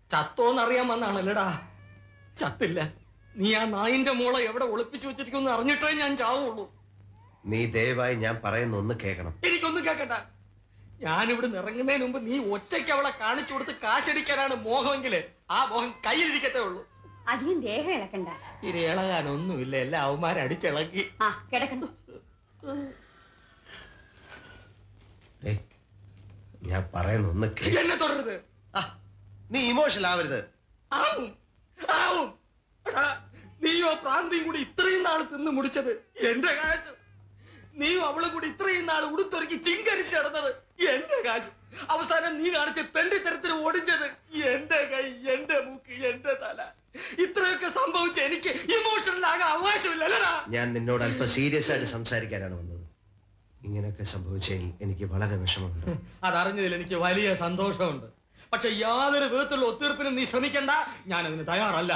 ചത്തോന്നറിയാൻ വന്നാണല്ലടാ ചത്തില്ല നീ ആ നായിന്റെ മോളെ എവിടെ ഒളിപ്പിച്ചു വെച്ചിരിക്കുന്നു അറിഞ്ഞിട്ടേ ഞാൻ ചാവുള്ളൂ നീ ദയവായി ഞാൻ പറയുന്ന ഒന്ന് കേൾക്കണം എനിക്കൊന്നും കേക്കണ്ട ഞാനിവിടെ ഇറങ്ങുന്നതിന് മുമ്പ് നീ ഒറ്റയ്ക്ക് അവളെ കാണിച്ചു കൊടുത്ത് കാശടിക്കാനാണ് മോഹമെങ്കില് ആ മോഹം കയ്യിലിരിക്കത്തേ ഉള്ളൂ അധികം ദേഹം ഇളക്കണ്ട ഇനി ഇളകാനൊന്നുമില്ല എല്ലാ അവന്മാരെ അടിച്ചിളക്കി ആ കിടക്കണ്ട ഏയ്, ഞാൻ പറയുന്ന ഒന്ന് കേൾക്കണം എന്നെ തുടരുത് നീ ഇമോഷണൽ ആവരുത് ആവും ആവും എടാ, നീയോ പ്രാന്തിയും കൂടി ഇത്രയും നാൾ തിന്നു മുടിച്ചത് എന്റെ കാശ് നീയും അവളും കൂടി ഇത്രയും നാൾ ഉടുത്തൊരുക്കി ചിങ്കരിച്ച് നടന്നത് എന്റെ കാശ് അവസാനം നീ കാണിച്ച തെണ്ടി തരത്തിന് ഓടിഞ്ഞത് എന്റെ കൈ എന്റെ മൂക്ക് എന്റെ തല ഇത്രയൊക്കെ സംഭവിച്ച എനിക്ക് ഇമോഷണൽ ആകാൻ അവകാശമില്ലല്ലടാ ഞാൻ നിന്നോട് അല്പം സീരിയസ് ആയിട്ട് സംസാരിക്കാനാണ് വന്നത് ഇങ്ങനെയൊക്കെ സംഭവിച്ചതിൽ എനിക്ക് വളരെ വിഷമമുണ്ട് അതറിഞ്ഞതിൽ എനിക്ക് വലിയ സന്തോഷമുണ്ട് പക്ഷെ യാതൊരു വിധത്തിലുള്ള ഒത്തീർപ്പിനും നീ ശ്രമിക്കണ്ട ഞാൻ അതിന് തയ്യാറല്ല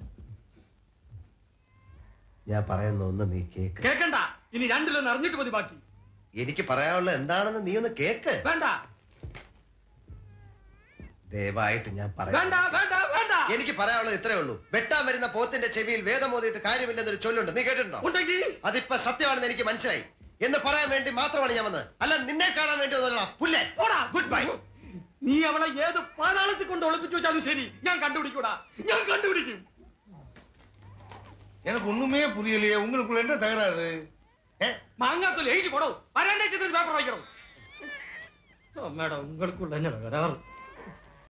ഞാൻ പറയുന്ന ഒന്ന് നീ കേക്ക് കേക്കണ്ട ഇനി രണ്ടിലൊന്ന് അറിഞ്ഞിട്ട് മതി ബാക്കി എനിക്ക് പറയാനുള്ള എന്താണെന്ന് നീ ഒന്ന് കേക്ക് വേണ്ട ദയവായിട്ട് ഞാൻ വേണ്ട പറയാം വേണ്ട വേണ്ട എനിക്ക് പറയാനുള്ളത് ഇത്രേ ഉള്ളൂ വെട്ടാൻ വരുന്ന പോത്തിന്റെ ചെവിയിൽ വേദം മോദിയിട്ട് കാര്യമില്ലെന്നൊരു ചൊല്ലുണ്ട് നീ കേട്ടിട്ടുണ്ടോ ഉണ്ടെങ്കിൽ അതിപ്പോ സത്യമാണെന്ന് എനിക്ക് മനസ്സിലായി എന്ന് പറയാൻ വേണ്ടി മാത്രമാണ് ഞാൻ വന്നത് അല്ല നിന്നെ കാണാൻ വേണ്ടി വന്നതല്ല പുല്ലേ പോടാ ഗുഡ് ബൈ നീ അവളെ ഏത് പാതാളത്തിൽ കൊണ്ട് ഒളിപ്പിച്ചു വെച്ചാലും ശരി ഞാൻ കണ്ടുപിടിക്കൂടാ ഞാൻ കണ്ടുപിടിക്കും எனக்கு ஒண்ணுமே புரியலையே உங்களுக்குள்ள என்ன தகராறு മാങ്ങാത്തൊലി എഴുതി പോടോ വരാണ്ടേക്ക് പേപ്പർ വായിക്കണം മേഡം ഉങ്ങൾക്കുള്ള എന്നെ വരാറ്